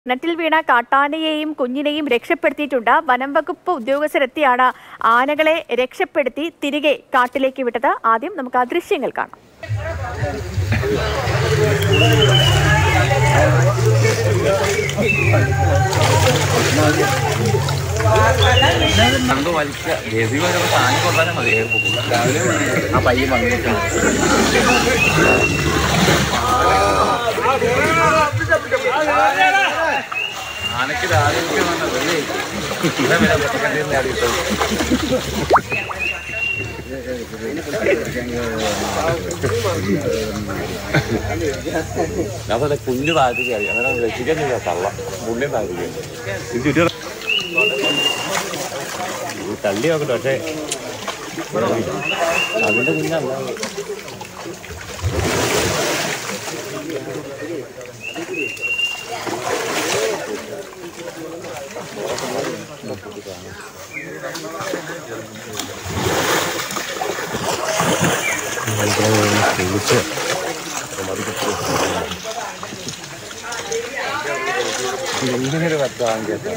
കിണറ്റിൽ വീണ കാട്ടാനയെയും കുഞ്ഞിനെയും രക്ഷപ്പെടുത്തിയിട്ടുണ്ട് വനം വകുപ്പ് ഉദ്യോഗസ്ഥരെത്തിയാണ് ആനകളെ രക്ഷപ്പെടുത്തി തിരികെ കാട്ടിലേക്ക് വിട്ടത് ആദ്യം നമുക്ക് ആ ദൃശ്യങ്ങൾ കാണാം കണ്ടു വലിച്ച ജെസി വരുമ്പോ താങ്ങി കൊണ്ടാലും മതി ആ പയ്യൻ വന്നിട്ട് ആനക്ക് രാവിലെ വന്നത് അതല്ല കുഞ്ഞു താഴ്ത്തി കയറി അങ്ങനെ രക്ഷിക്കുന്നില്ല തള്ള പുണ്യം താഴ്ത്തി ഇത് ചുറ്റി ഇത് തള്ളി നോക്കട്ടെ പക്ഷേ അതിന്റെ കുഞ്ഞല്ല ഇങ്ങനെ ഒരു പത്താം കേട്ടോ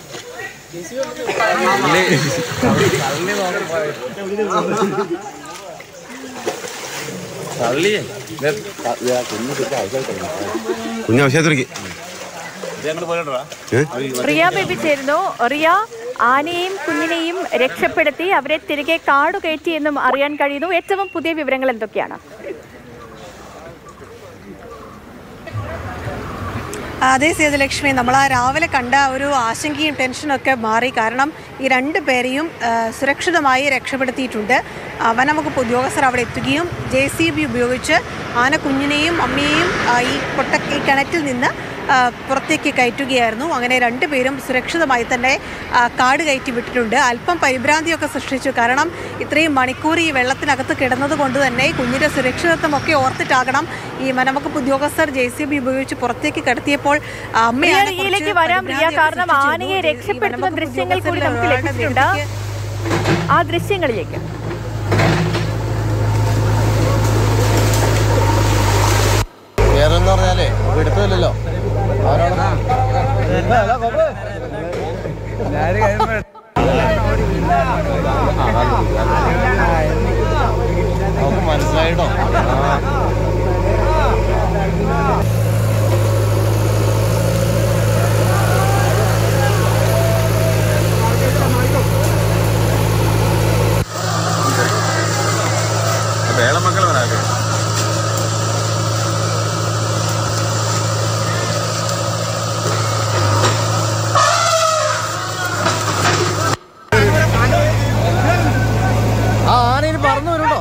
തള്ളി കുഞ്ഞു കിട്ടി ആവശ്യമായിട്ട് കുഞ്ഞ് ആവശ്യത്തിലേക്ക് ഞങ്ങൾ പോയിട്ടാ റിയ ബേബി ചേരുന്നു റിയ ആനയെയും കുഞ്ഞിനെയും രക്ഷപ്പെടുത്തി അവരെ തിരികെ കാടു കയറ്റി എന്നും അറിയാൻ കഴിയുന്നു ഏറ്റവും പുതിയ വിവരങ്ങൾ എന്തൊക്കെയാണ് അതെ സേതുലക്ഷ്മി നമ്മൾ ആ രാവിലെ കണ്ട ആ ഒരു ആശങ്കയും ടെൻഷനും ഒക്കെ മാറി കാരണം ഈ രണ്ട് പേരെയും ആ, സുരക്ഷിതമായി രക്ഷപ്പെടുത്തിയിട്ടുണ്ട് ആ, വനംവകുപ്പ് ഉദ്യോഗസ്ഥർ അവിടെ എത്തുകയും ജെ സി ബി ഉപയോഗിച്ച് ആന കുഞ്ഞിനെയും അമ്മയെയും ആ, ഈ പൊട്ട ഈ കിണറ്റിൽ നിന്ന് ആ, പുറത്തേക്ക് കയറ്റുകയായിരുന്നു അങ്ങനെ രണ്ടുപേരും സുരക്ഷിതമായി തന്നെ ആ, കാട് കയറ്റി വിട്ടിട്ടുണ്ട് അല്പം പരിഭ്രാന്തിയൊക്കെ സൃഷ്ടിച്ചു കാരണം ഇത്രയും മണിക്കൂർ ഈ വെള്ളത്തിനകത്ത് കിടന്നത് കൊണ്ട് തന്നെ കുഞ്ഞിൻ്റെ സുരക്ഷിതത്വമൊക്കെ ഓർത്തിട്ടാകണം ഈ വനംവകുപ്പ് ഉദ്യോഗസ്ഥർ ജെ സി ബി ഉപയോഗിച്ച് പുറത്തേക്ക് കടത്തിയപ്പോൾ ആ, അമ്മയാണ് റിയ, റിയയിലേക്ക് കുറച്ച് വരാം റിയ പരിഭ്രാന്തിയൊക്കെ കാരണം സൃഷ്ടിച്ചിരുന്നു. ആനയെ ജെ സി ബി രക്ഷപ്പെടുത്തുന്ന വനംവകുപ്പ് ദൃശ്യങ്ങൾ കൂടി നമുക്ക് ഉദ്യോഗസ്ഥരിൽ ലഭിച്ചിട്ടുണ്ട് ഒരാളുടെ ആ ദൃശ്യങ്ങളിലേക്ക് വേറെ എന്ന് പറഞ്ഞാലേ പിടുത്തമില്ലല്ലോ നമുക്ക് മനസ്സിലായിട്ടോ വേളമക്കൾ വരാതെ ആ ആനയിൽ പറന്നു വരുണ്ടോ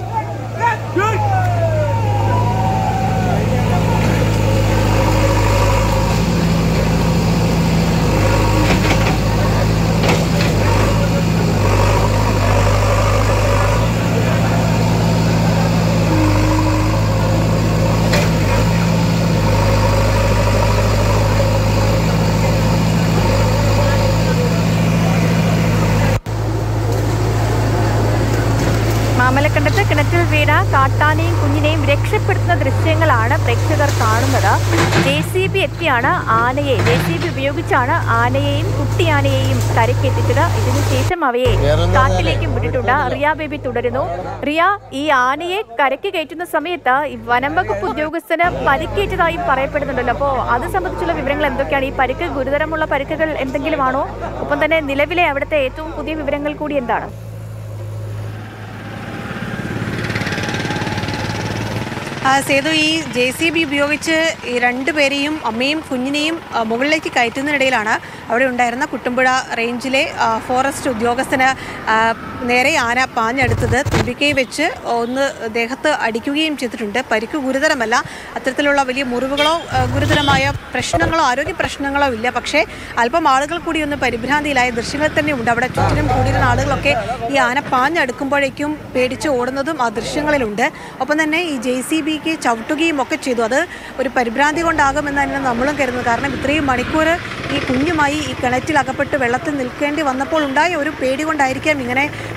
മാമലക്കണ്ടത്ത് കിണറ്റിൽ വീണ കാട്ടാനയും കുഞ്ഞിനെയും രക്ഷപ്പെടുത്തുന്ന ദൃശ്യങ്ങളാണ് പ്രേക്ഷകർ കാണുന്നത് ജെ സി ബി എത്തിയാണ് ആനയെ ജെ സി ബി ഉപയോഗിച്ചാണ് ആനയെയും കുട്ടിയാനയെയും കരക്കെത്തിച്ചത് ഇതിനുശേഷം അവയെ വേറൊന്നും കാട്ടിലേക്ക് വിട്ടിട്ടുണ്ട് റിയ ബേബി തുടരുന്നു റിയ ഈ ആനയെ കരയ്ക്ക് കയറ്റുന്ന സമയത്ത് ഈ വനം വകുപ്പ് ഉദ്യോഗസ്ഥന് പരിക്കേറ്റതായും പറയപ്പെടുന്നുണ്ടല്ലോ അപ്പോൾ അത് സംബന്ധിച്ചുള്ള വിവരങ്ങൾ എന്തൊക്കെയാണ് ഈ പരിക്ക് ഗുരുതരമുള്ള പരിക്കുകൾ എന്തെങ്കിലും ആണോ ഒപ്പം തന്നെ നിലവിലെ അവിടുത്തെ ഏറ്റവും പുതിയ വിവരങ്ങൾ കൂടി എന്താണ് ആ, സേതു ഈ ജെ സി ബി ഉപയോഗിച്ച് ഈ രണ്ടുപേരെയും അമ്മയും കുഞ്ഞിനെയും ആ, മുകളിലേക്ക് കയറ്റുന്നതിനിടയിലാണ് അവിടെ ഉണ്ടായിരുന്ന കുട്ടുമ്പുഴ റേഞ്ചിലെ ആ, ഫോറസ്റ്റ് ഉദ്യോഗസ്ഥന് ആ, നേരെ ആന പാഞ്ഞെടുത്തത് തുമ്പിക്കൈ വെച്ച് ഒന്ന് ദേഹത്ത് അടിക്കുകയും ചെയ്തിട്ടുണ്ട് പരിക്ക് ഗുരുതരമല്ല അത്തരത്തിലുള്ള വലിയ മുറിവുകളോ ആ, ഗുരുതരമായ പ്രശ്നങ്ങളോ ആരോഗ്യ പ്രശ്നങ്ങളോ ഇല്ല പക്ഷേ അല്പം ആളുകൾ കൂടി ഒന്ന് പരിഭ്രാന്തിയിലായ ദൃശ്യങ്ങൾ തന്നെ ഉണ്ട് അവിടെ ചുറ്റിനും കൂടിയിരുന്ന ആളുകളൊക്കെ ഈ ആന പാഞ്ഞെടുക്കുമ്പോഴേക്കും പേടിച്ച് ഓടുന്നതും ആ ദൃശ്യങ്ങളിലുണ്ട് ഒപ്പം തന്നെ ഈ ജെ സി ബിക്ക് ചവിട്ടുകയും ഒക്കെ ചെയ്തു അത് ഒരു പരിഭ്രാന്തി കൊണ്ടാകുമെന്ന് തന്നെ നമ്മളും കരുതുന്നു കാരണം ഇത്രയും മണിക്കൂർ ഈ കുഞ്ഞുമായി ഈ കിണറ്റിൽ അകപ്പെട്ട് വെള്ളത്തിൽ നിൽക്കേണ്ടി വന്നപ്പോൾ ഉണ്ടായ ഒരു പേടി കൊണ്ടായിരിക്കാം ഇങ്ങനെ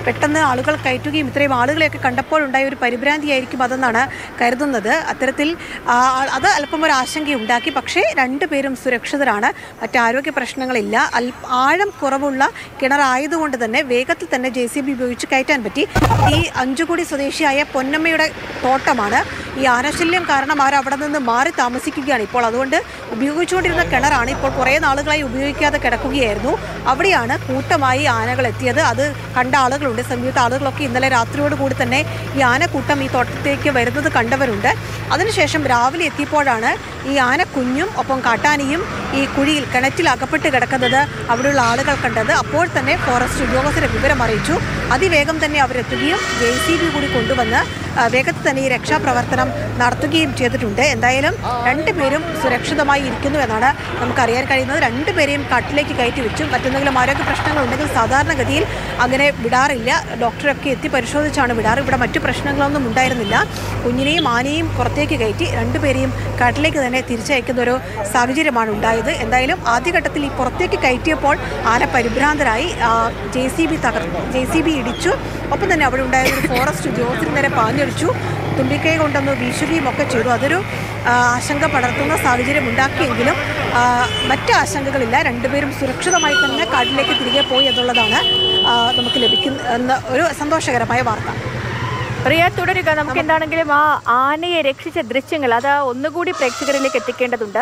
പെട്ടെന്ന് ആളുകൾ കയറ്റുകയും ഇത്രയും ആളുകളെയൊക്കെ കണ്ടപ്പോഴുണ്ടായ ഒരു പരിഭ്രാന്തിയായിരിക്കും അതെന്നാണ് കരുതുന്നത് അത്തരത്തിൽ ആ, അത് അല്പം ഒരു ആശങ്കയുണ്ടാക്കി പക്ഷേ രണ്ടുപേരും സുരക്ഷിതരാണ് മറ്റ് ആരോഗ്യ പ്രശ്നങ്ങളില്ല അൽ ആഴം കുറവുള്ള കിണറായതുകൊണ്ട് തന്നെ വേഗത്തിൽ തന്നെ ജെ സി ബി ഉപയോഗിച്ച് കയറ്റാൻ പറ്റി ഈ അഞ്ചുകുടി സ്വദേശിയായ പൊന്നമ്മയുടെ തോട്ടമാണ് ഈ ആനശല്യം കാരണം അവർ അവിടെ നിന്ന് മാറി താമസിക്കുകയാണ് ഇപ്പോൾ അതുകൊണ്ട് ഉപയോഗിച്ചുകൊണ്ടിരുന്ന കിണറാണ് ഇപ്പോൾ കുറേ നാളുകളായി ഉപയോഗിക്കാതെ കിടക്കുകയായിരുന്നു അവിടെയാണ് കൂട്ടമായി ആനകൾ എത്തിയത് അത് കണ്ട ആളുകളുണ്ട് സമീപത്തെ ആളുകളൊക്കെ ഇന്നലെ രാത്രിയോട് കൂടി തന്നെ ഈ ആനക്കൂട്ടം ഈ തോട്ടത്തേക്ക് വരുന്നത് കണ്ടവരുണ്ട് അതിനുശേഷം രാവിലെ എത്തിയപ്പോഴാണ് ഈ ആന കുഞ്ഞും ഒപ്പം കാട്ടാനിയും ഈ കുഴിയിൽ കിണറ്റിൽ അകപ്പെട്ട് കിടക്കുന്നത് അവിടെയുള്ള ആളുകൾ കണ്ടത് അപ്പോൾ തന്നെ ഫോറസ്റ്റ് ഉദ്യോഗസ്ഥരെ വിവരം അറിയിച്ചു അതിവേഗം തന്നെ അവരെത്തുകയും ജെ സി ബി കൂടി കൊണ്ടുവന്ന് ആ, വേഗത്തിൽ തന്നെ ഈ രക്ഷാപ്രവർത്തനം നടത്തുകയും ചെയ്തിട്ടുണ്ട് എന്തായാലും രണ്ടുപേരും സുരക്ഷിതമായി ഇരിക്കുന്നു എന്നാണ് നമുക്കറിയാൻ കഴിയുന്നത് രണ്ടുപേരെയും കാട്ടിലേക്ക് കയറ്റി വെച്ചു മറ്റെന്തെങ്കിലും ആരോഗ്യ പ്രശ്നങ്ങൾ ഉണ്ടെങ്കിൽ സാധാരണഗതിയിൽ അങ്ങനെ വിടാറില്ല ഡോക്ടറൊക്കെ എത്തി പരിശോധിച്ചാണ് വിടാറ് ഇവിടെ മറ്റു പ്രശ്നങ്ങളൊന്നും ഉണ്ടായിരുന്നില്ല കുഞ്ഞിനെയും ആനയും പുറത്തേക്ക് കയറ്റി രണ്ടുപേരെയും കാട്ടിലേക്ക് തന്നെ തിരിച്ചയക്കുന്ന ഒരു സാഹചര്യമാണ് ഉണ്ടായത് എന്തായാലും ആദ്യഘട്ടത്തിൽ ഈ പുറത്തേക്ക് കയറ്റിയപ്പോൾ ആന പരിഭ്രാന്തരായി ജെ സി ബി തകർന്നു ജെ സി ബി ഇടിച്ചു ഒപ്പം തന്നെ അവിടെ ഉണ്ടായ ഒരു ഫോറസ്റ്റ് ഉദ്യോഗസ്ഥന് നേരെ പാഞ്ഞടിച്ചു തുമ്പിക്കൈ കൊണ്ടൊന്ന് വീശുകയും ഒക്കെ ചെയ്തു അതൊരു ആ, ആശങ്ക പടർത്തുന്ന സാഹചര്യം ഉണ്ടാക്കിയെങ്കിലും ആ, മറ്റ് ആശങ്കകളില്ല രണ്ടുപേരും സുരക്ഷിതമായി തന്നെ കാട്ടിലേക്ക് തിരികെ പോയി എന്നുള്ളതാണ് ആ, നമുക്ക് ലഭിക്കുന്ന എന്ന ഒരു സന്തോഷകരമായ വാർത്ത റിയ തുടരുക നമുക്ക് എന്താണെങ്കിലും ആ ആനയെ രക്ഷിച്ച ദൃശ്യങ്ങൾ അത് ഒന്നുകൂടി പ്രേക്ഷകരിലേക്ക് എത്തിക്കേണ്ടതുണ്ട്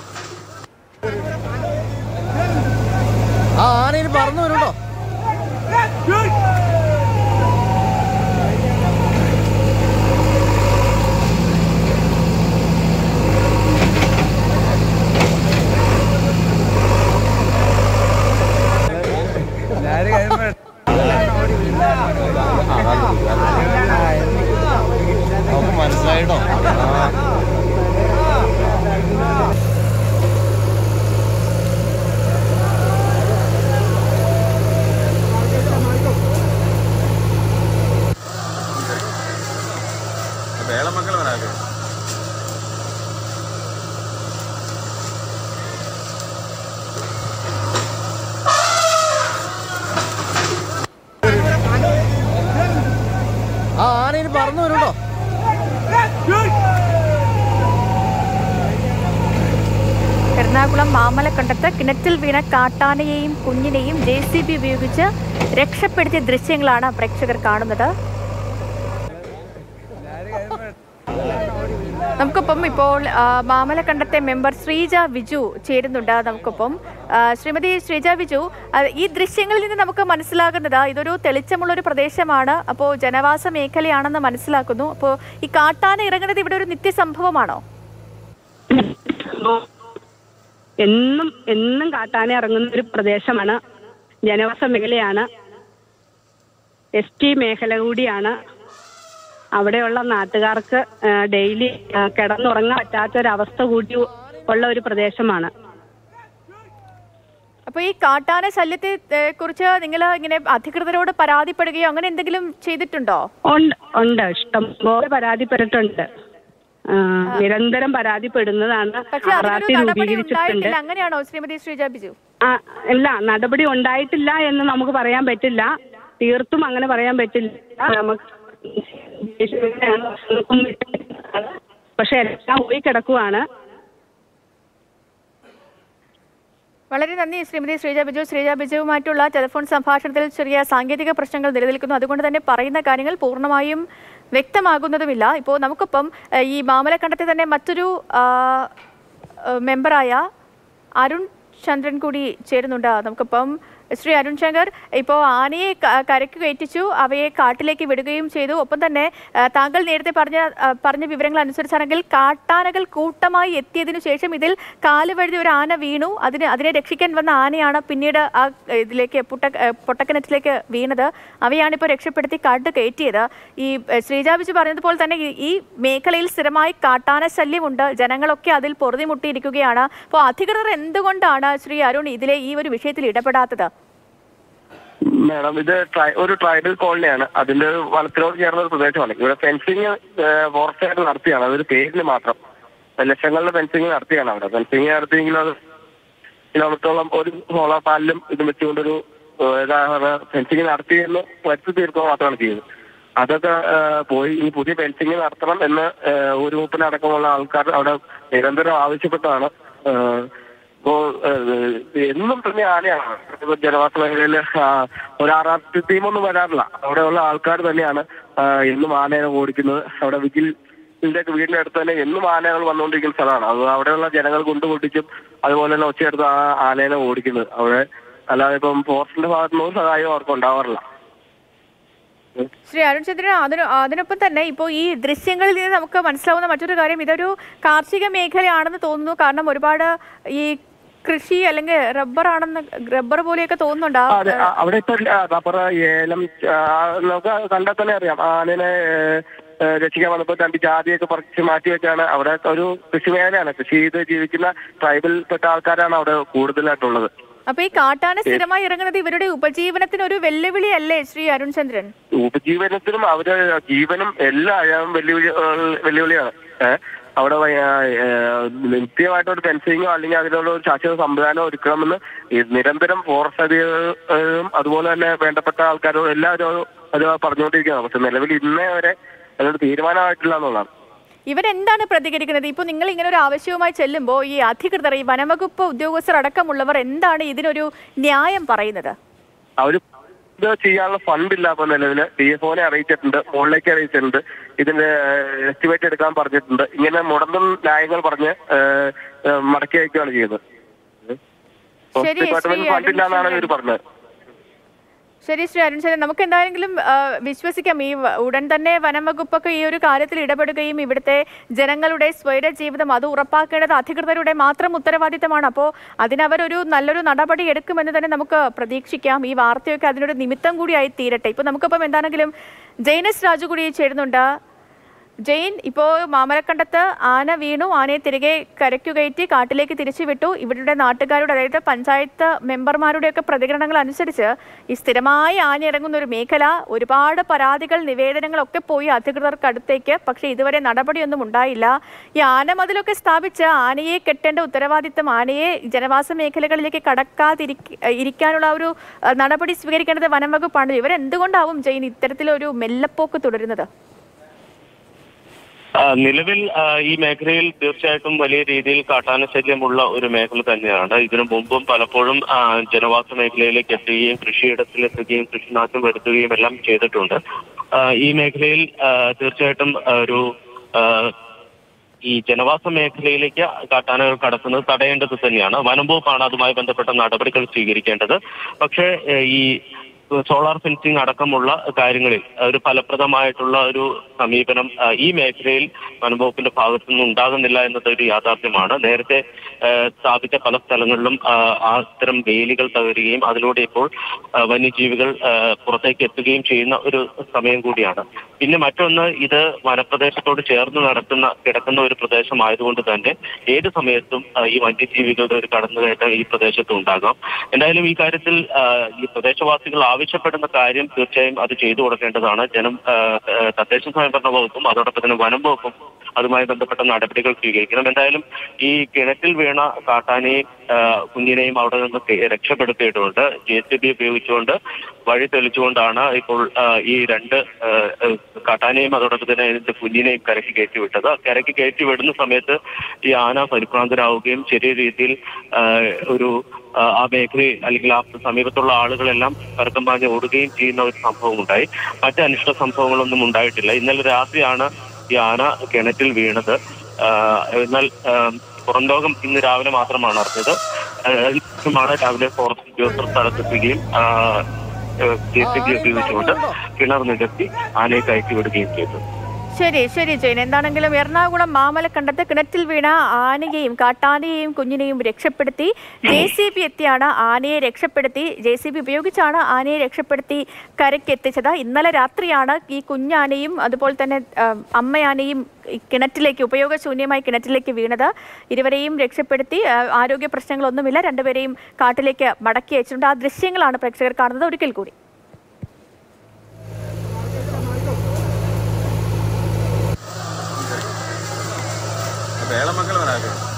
ആ ആനയിൽ പറന്നു വരുണ്ടോ നമുക്ക് മനസ്സിലായിട്ടോ വേളമക്കൾ വരാതെ ആ ആനയിൽ പറന്നു വരുണ്ടോ എറണാകുളം മാമലക്കണ്ടത്ത് കിണറ്റിൽ വീണ കാട്ടാനയെയും കുഞ്ഞിനെയും ജെ സി ബി ഉപയോഗിച്ച് രക്ഷപ്പെടുത്തിയ ദൃശ്യങ്ങളാണ് പ്രേക്ഷകർ കാണുന്നത് നമുക്കൊപ്പം ഇപ്പോൾ ആ, മാമലക്കണ്ടത്തെ മെമ്പർ ശ്രീജ വിജു ചേരുന്നുണ്ട് നമുക്കൊപ്പം ആ, ശ്രീമതി ശ്രീജ വിജു ആ, ഈ ദൃശ്യങ്ങളിൽ നിന്ന് നമുക്ക് മനസ്സിലാകുന്നത് ഇതൊരു തെളിച്ചമുള്ള ഒരു പ്രദേശമാണ് അപ്പോൾ ജനവാസ മേഖലയാണെന്ന് മനസ്സിലാക്കുന്നു അപ്പോൾ ഈ കാട്ടാന ഇറങ്ങുന്നത് ഇവിടെ ഒരു നിത്യസംഭവമാണോ എന്നും എന്നും കാട്ടാന ഇറങ്ങുന്ന ഒരു പ്രദേശമാണ് ജനവാസ മേഖലയാണ് എസ് ടി മേഖല കൂടിയാണ് അവിടെയുള്ള നാട്ടുകാർക്ക് ആ, ഡെയിലി ആ, കിടന്നുറങ്ങാൻ പറ്റാത്ത ഒരു അവസ്ഥ കൂടി ഉള്ള ഒരു പ്രദേശമാണ് അപ്പോൾ ഈ കാട്ടാന ശല്യത്തെ ഏ, കുറിച്ച് നിങ്ങൾ ഇങ്ങനെ അധികൃതരോട് പരാതിപ്പെടുകയോ അങ്ങനെ എന്തെങ്കിലും ചെയ്തിട്ടുണ്ടോ ഉണ്ട് ഉണ്ട് ഇഷ്ടംപോലെ പരാതിപ്പെട്ടിട്ടുണ്ട് ആ, നിരന്തരം പരാതിപ്പെടുന്നതാണ് പക്ഷെ അതിനൊരു ആറാട്ടി നടപടി രൂപീകരിച്ചിട്ടുണ്ട് ഉണ്ടായിട്ടില്ല അങ്ങനെയാണോ ശ്രീമതി ശ്രീജ ബിജു ആ ഇല്ല നടപടി ഉണ്ടായിട്ടില്ല എന്ന് നമുക്ക് പറയാൻ പറ്റില്ല തീർത്തും അങ്ങനെ പറയാൻ പറ്റില്ല നമുക്ക് പക്ഷെ എല്ലാം പോയി കിടക്കുവാണ് വളരെ നന്ദി ശ്രീമതി ശ്രീജ ബിജു ശ്രീജ ബിജുവുമായിട്ടുള്ള ടെലിഫോൺ സംഭാഷണത്തിൽ ചെറിയ സാങ്കേതിക പ്രശ്നങ്ങൾ നിലനിൽക്കുന്നു അതുകൊണ്ട് തന്നെ പറയുന്ന കാര്യങ്ങൾ പൂർണ്ണമായും വ്യക്തമാകുന്നതുമില്ല ഇപ്പോൾ നമുക്കിപ്പം ഏഹ്, ഈ മാമലക്കണ്ടത്തെ തന്നെ മറ്റൊരു ആ, ഏഹ്, മെമ്പറായ അരുൺ ചന്ദ്രൻ കൂടി ചേരുന്നുണ്ട് നമുക്കിപ്പം ശ്രീ അരുൺ ശങ്കർ ഇപ്പോൾ ആനയെ ക- കരയ്ക്ക് കയറ്റിച്ചു അവയെ കാട്ടിലേക്ക് വിടുകയും ചെയ്തു ഒപ്പം തന്നെ ആ, താങ്കൾ നേരത്തെ പറഞ്ഞ ആ, പറഞ്ഞ വിവരങ്ങൾ അനുസരിച്ചാണെങ്കിൽ കാട്ടാനകൾ കൂട്ടമായി എത്തിയതിനു ശേഷം ഇതിൽ കാല് വഴുതി ഒരു ആന വീണു അതിന് അതിനെ രക്ഷിക്കാൻ വന്ന ആനയാണ് പിന്നീട് ആ ഇതിലേക്ക് പുട്ട ആ, പൊട്ടക്കിണറ്റിലേക്ക് വീണത് അവയാണ് ഇപ്പോൾ രക്ഷപ്പെടുത്തി കാട്ട് കയറ്റിയത് ഈ ആ, ശ്രീജാബിജി പറഞ്ഞതുപോലെ തന്നെ ഈ- ഈ മേഖലയിൽ സ്ഥിരമായി കാട്ടാന ശല്യമുണ്ട് ജനങ്ങളൊക്കെ അതിൽ പൊറുതിമുട്ടിയിരിക്കുകയാണ് അപ്പോൾ അധികൃതർ എന്തുകൊണ്ടാണ് ശ്രീ അരുൺ ഇതിലെ ഈ ഒരു വിഷയത്തിൽ ഇടപെടാത്തത് മാഡം ഇത് ട്രൈ- ഒരു ട്രൈബൽ കോളനിയാണ് അതിന്റെ ഒരു വനത്തിനോട് ചേർന്ന ഒരു പ്രദേശമാണ് ഇവിടെ ഫെൻസിങ് ഫോറസ്റ്റ് ആയിട്ട് നടത്തിയാണ് അതൊരു പേരിന് മാത്രം ലക്ഷങ്ങളുടെ ഫെൻസിങ് നടത്തിയാണ് അവിടെ ഫെൻസിങ് നടത്തിയെങ്കിലും അത് കിലോമീറ്ററോളം ഒരു സോളാർ പാനലും ഇത് വെച്ചുകൊണ്ടൊരു ഫെൻസിങ് നടത്തിയെന്ന് വരുത്തി തീർക്കുക മാത്രമാണ് ചെയ്തത് അതൊക്കെ ആ, പോയി ഈ പുതിയ ഫെൻസിങ് നടത്തണം എന്ന് ആ, ഒരു ഗ്രൂപ്പിനടക്കമുള്ള ആൾക്കാർ അവിടെ നിരന്തരം ആവശ്യപ്പെട്ടതാണ് ആ, ഇപ്പോ ആ, എന്നും തന്നെ ആനയാണ് ഇപ്പോ ജനവാസ മേഖലയിൽ ഒരു ആറാട്ട് ടീമൊന്നും വരാറില്ല അവിടെയുള്ള ആൾക്കാർ തന്നെയാണ് ആ, എന്നും ആനയെ ഓടിക്കുന്നത് അവിടെ വിജിൽ ഇതിന്റെ ഒക്കെ വീടിന്റെ അടുത്ത് തന്നെ എന്നും ആനകൾ വന്നുകൊണ്ടിരിക്കുന്ന സ്ഥലമാണ് അത് അവിടെയുള്ള ജനങ്ങൾ കൊണ്ടുപൊട്ടിച്ചും അതുപോലെ തന്നെ ഒച്ചയെടുത്ത് ആ ആനേനെ ഓടിക്കുന്നത് അവിടെ അല്ലാതെ ഇപ്പം ഫോറസ്റ്റിന്റെ ഭാഗത്തു നിന്നും സഹായം അവർക്ക് ഉണ്ടാവാറില്ല ശ്രീ അരുൺ ചന്ദ്രൻ അതിന് അതിനൊപ്പം തന്നെ ഇപ്പോൾ ഈ ദൃശ്യങ്ങളിൽ നിന്ന് നമുക്ക് മനസ്സിലാവുന്ന മറ്റൊരു കാര്യം ഇതൊരു കാർഷിക മേഖലയാണെന്ന് തോന്നുന്നു കാരണം ഒരുപാട് ഈ കൃഷി അല്ലെങ്കിൽ റബ്ബർ ആണെന്ന് റബ്ബർ പോലെയൊക്കെ തോന്നുന്നുണ്ട് ആ, അതെ ആ, അവിടെ ഇപ്പൊ റബ്ബർ ഏലം ആ, നമുക്ക് കണ്ടാൽ തന്നെ അറിയാം ആനനെ ഏ, രക്ഷിക്കാൻ വന്നപ്പോൾ രണ്ട് ജാതിയൊക്കെ പറിച്ച് മാറ്റി വെച്ചാണ് അവിടെ ഒരു കൃഷി മേഖലയാണ് കൃഷി ചെയ്ത് ജീവിക്കുന്ന ട്രൈബിൽപ്പെട്ട ആൾക്കാരാണ് അവിടെ കൂടുതലായിട്ടുള്ളത് അപ്പൊ ഈ കാട്ടാന സ്ഥിരമായി ഇറങ്ങുന്നത് ഇവരുടെ ഉപജീവനത്തിന് ഒരു വെല്ലുവിളിയല്ലേ ശ്രീ അരുൺ ചന്ദ്രൻ ഉപജീവനത്തിനും അവരുടെ ജീവനും എല്ലാം വെല്ലുവിളി വെല്ലുവിളിയാണ് ഏഹ് അവിടെ വ- ഏ, നിത്യമായിട്ട് ഒരു ഫെൻസിങ്ങോ അല്ലെങ്കിൽ അതിനുള്ള ഒരു ശാശ്വത സംവിധാനം ഒരുക്കണമെന്ന് ഈ നിരന്തരം ഫോറസ്റ്റ് അധികൃതരും അതുപോലെ തന്നെ വേണ്ടപ്പെട്ട ആൾക്കാരും എല്ലാവരും അത് പറഞ്ഞുകൊണ്ടിരിക്കുകയാണ് പക്ഷെ നിലവിൽ ഇന്നേ വരെ അതിനൊരു തീരുമാനമായിട്ടില്ല എന്നുള്ളതാണ് ഇവരെന്താണ് പ്രതികരിക്കുന്നത് ഇപ്പോൾ നിങ്ങൾ ഇങ്ങനെ ഒരു ആവശ്യവുമായി ചെല്ലുമ്പോൾ ഈ അധികൃതർ ഈ വനംവകുപ്പ് ഉദ്യോഗസ്ഥർ അടക്കമുള്ളവർ എന്താണ് ഇതിനൊരു ന്യായം പറയുന്നത് അവര് ഇത് ചെയ്യാനുള്ള ഫണ്ട് ഇല്ല ഇപ്പൊ നിലവില് ഡി എഫ് ഒനെ അറിയിച്ചിട്ടുണ്ട് മുകളിലേക്ക് അറിയിച്ചിട്ടുണ്ട് ഇതിന്റെ എസ്റ്റിമേറ്റ് എടുക്കാൻ പറഞ്ഞിട്ടുണ്ട് ഇങ്ങനെ മുടന്തും ന്യായങ്ങൾ പറഞ്ഞ് ഏഹ്, ഏഹ്, മടക്കി അയക്കുകയാണ് ചെയ്യുന്നത് ശരി, ഡിപ്പാർട്ട്മെന്റ് ശ്രീ ഫണ്ട് ഇല്ലാന്നാണ് അരുൺ ഇവർ പറഞ്ഞത് ശരി ശ്രീ അരുൺ ചന്ദ്രൻ നമുക്ക് എന്തായെങ്കിലും ആ, വിശ്വസിക്കാം ഈ വ- ഉടൻ തന്നെ വനം വകുപ്പൊക്കെ ഈ ഒരു കാര്യത്തിൽ ഇടപെടുകയും ഇവിടുത്തെ ജനങ്ങളുടെ സ്വൈര ജീവിതം അത് ഉറപ്പാക്കേണ്ടത് അധികൃതരുടെ മാത്രം ഉത്തരവാദിത്തമാണ് അപ്പോൾ അതിനവരൊരു നല്ലൊരു നടപടി എടുക്കുമെന്ന് തന്നെ നമുക്ക് പ്രതീക്ഷിക്കാം ഈ വാർത്തയൊക്കെ അതിനൊരു നിമിത്തം കൂടിയായി തീരട്ടെ ഇപ്പോൾ നമുക്കിപ്പം എന്താണെങ്കിലും ജെയിനസ് രാജു കൂടി ചേരുന്നുണ്ട് ജെയിൻ ഇപ്പോൾ മാമലക്കണ്ടത്ത് ആന വീണു ആനയെ തിരികെ കരയ്ക്കു കയറ്റി കാട്ടിലേക്ക് തിരിച്ചു വിട്ടു ഇവരുടെ നാട്ടുകാരുടെ അതായത് പഞ്ചായത്ത് മെമ്പർമാരുടെയൊക്കെ പ്രതികരണങ്ങൾ അനുസരിച്ച് ഈ സ്ഥിരമായി ആന ഇറങ്ങുന്ന ഒരു മേഖല ഒരുപാട് പരാതികൾ നിവേദനങ്ങളൊക്കെ പോയി അധികൃതർക്ക് അടുത്തേക്ക് പക്ഷേ ഇതുവരെ നടപടിയൊന്നും ഉണ്ടായില്ല ഈ ആന മതിലൊക്കെ സ്ഥാപിച്ച് ആനയെ കെട്ടേണ്ട ഉത്തരവാദിത്തം ആനയെ ജനവാസ മേഖലകളിലേക്ക് കടക്കാതിരിക്ക ഇരിക്കാനുള്ള ഒരു അഹ്, നടപടി സ്വീകരിക്കേണ്ടത് വനം വകുപ്പാണ് ഇവരെന്തുകൊണ്ടാവും ജെയിൻ ഇത്തരത്തിലൊരു മെല്ലപ്പോക്ക് തുടരുന്നത് ആ, നിലവിൽ ആ, ഈ മേഖലയിൽ തീർച്ചയായിട്ടും വലിയ രീതിയിൽ കാട്ടാന ശല്യമുള്ള ഒരു മേഖല തന്നെയാണ് ഇതിനു മുമ്പും പലപ്പോഴും ആ, ജനവാസ മേഖലയിലേക്ക് എത്തുകയും കൃഷിയിടത്തിലെത്തുകയും കൃഷിനാശം വരുത്തുകയും എല്ലാം ചെയ്തിട്ടുണ്ട് ആ, ഈ മേഖലയിൽ ആ, തീർച്ചയായിട്ടും ആ, ഒരു ആ, ഈ ജനവാസ മേഖലയിലേക്ക് കാട്ടാനകൾ കടക്കുന്നത് തടയേണ്ടത് തന്നെയാണ് വനം വകുപ്പാണ് അതുമായി ബന്ധപ്പെട്ട നടപടികൾ സ്വീകരിക്കേണ്ടത് പക്ഷേ ഏഹ്, ഈ സോളാർ ഫെൻസിംഗ് അടക്കമുള്ള കാര്യങ്ങളിൽ ഒരു ഫലപ്രദമായിട്ടുള്ള ഒരു സമീപനം ആ, ഈ മേഖലയിൽ വനംവകുപ്പിന്റെ ഭാഗത്തു നിന്ന് ഉണ്ടാകുന്നില്ല എന്നത് ഒരു യാഥാർത്ഥ്യമാണ് നേരത്തെ ആ, സ്ഥാപിച്ച പല സ്ഥലങ്ങളിലും ആ, ആ ഇത്തരം വേലികൾ തകരുകയും അതിലൂടെ ഇപ്പോൾ ആ, വന്യജീവികൾ ആ, പുറത്തേക്ക് എത്തുകയും ചെയ്യുന്ന ഒരു സമയം കൂടിയാണ് പിന്നെ മറ്റൊന്ന് ഇത് വനപ്രദേശത്തോട് ചേർന്ന് നടക്കുന്ന കിടക്കുന്ന ഒരു പ്രദേശമായതുകൊണ്ട് തന്നെ ഏത് സമയത്തും ആ, ഈ വന്യജീവികളുടെ ഒരു കടന്നുകയറ്റം ഈ പ്രദേശത്ത് ഉണ്ടാകാം എന്തായാലും ഈ കാര്യത്തിൽ ആ, ഈ പ്രദേശവാസികൾ ആവശ്യപ്പെടുന്ന കാര്യം തീർച്ചയായും അത് ചെയ്തു കൊടുക്കേണ്ടതാണ് ജനം ആ, ആ, തദ്ദേശ സ്വയംഭരണ വകുപ്പും അതോടൊപ്പം തന്നെ വനം വകുപ്പും അതുമായി ബന്ധപ്പെട്ട നടപടികൾ സ്വീകരിക്കണം എന്തായാലും ഈ കിണറ്റിൽ വീണ കാട്ടാനെയും ആ, കുഞ്ഞിനെയും അവിടെ നിന്ന് ക- രക്ഷപ്പെടുത്തിയിട്ടുണ്ട് ജെ സി ബി ഉപയോഗിച്ചുകൊണ്ട് വഴി തെളിച്ചുകൊണ്ടാണ് ഇപ്പോൾ ആ, ഈ രണ്ട് ആ, ആ, കാട്ടാനെയും അതോടൊപ്പം തന്നെ ഇതിന്റെ കുഞ്ഞിനെയും കരയ്ക്ക് കയറ്റി വിട്ടത് കരയ്ക്ക് കയറ്റി വിടുന്ന സമയത്ത് ഈ ആന പരിഭ്രാന്തരാവുകയും ചെറിയ രീതിയിൽ ആ, ഒരു ആ, ആ മേഖലയിൽ അല്ലെങ്കിൽ ആ സമീപത്തുള്ള ആളുകളെല്ലാം കറക്കം പാഞ്ഞ് ഓടുകയും ചെയ്യുന്ന ഒരു സംഭവം ഉണ്ടായി മറ്റ് അനിഷ്ട സംഭവങ്ങളൊന്നും ഉണ്ടായിട്ടില്ല ഇന്നലെ രാത്രിയാണ് ഈ ആന കിണറ്റിൽ വീണത് ആ, എന്നാൽ ആ, പുറം ലോകം ഇന്ന് രാവിലെ മാത്രമാണ് അറിഞ്ഞത് ആ, ഇതിനുമാണ് രാവിലെ ഫോറസ്റ്റ് ഉദ്യോഗസ്ഥർ സ്ഥലത്തെത്തുകയും ജെ സി ബി ഉപയോഗിച്ചുകൊണ്ട് കിണർ നികത്തി ആനയെ കയറ്റി വിടുകയും ചെയ്തു ശരി ശരി ജയൻ എന്താണെങ്കിലും എറണാകുളം മാമലക്കണ്ടത്ത് കിണറ്റിൽ വീണ ആനയെയും കാട്ടാനയെയും കുഞ്ഞിനെയും രക്ഷപ്പെടുത്തി ജെ സി ബി എത്തിയാണ് ആനയെ രക്ഷപ്പെടുത്തി ജെ സി ബി ഉപയോഗിച്ചാണ് ആനയെ രക്ഷപ്പെടുത്തി കരയ്ക്ക് എത്തിച്ചത് ഇന്നലെ രാത്രിയാണ് ഈ കുഞ്ഞാനയും അതുപോലെ തന്നെ ആ, അമ്മയാനയും ഈ കിണറ്റിലേക്ക് ഉപയോഗശൂന്യമായി കിണറ്റിലേക്ക് വീണത് ഇരുവരെയും രക്ഷപ്പെടുത്തി ആ, ആരോഗ്യ പ്രശ്നങ്ങളൊന്നുമില്ല രണ്ടുപേരെയും കാട്ടിലേക്ക് മടക്കി അയച്ചിട്ടുണ്ട് ആ ദൃശ്യങ്ങളാണ് പ്രേക്ഷകർ കാണുന്നത് ഒരിക്കൽ കൂടി വേളമംഗലം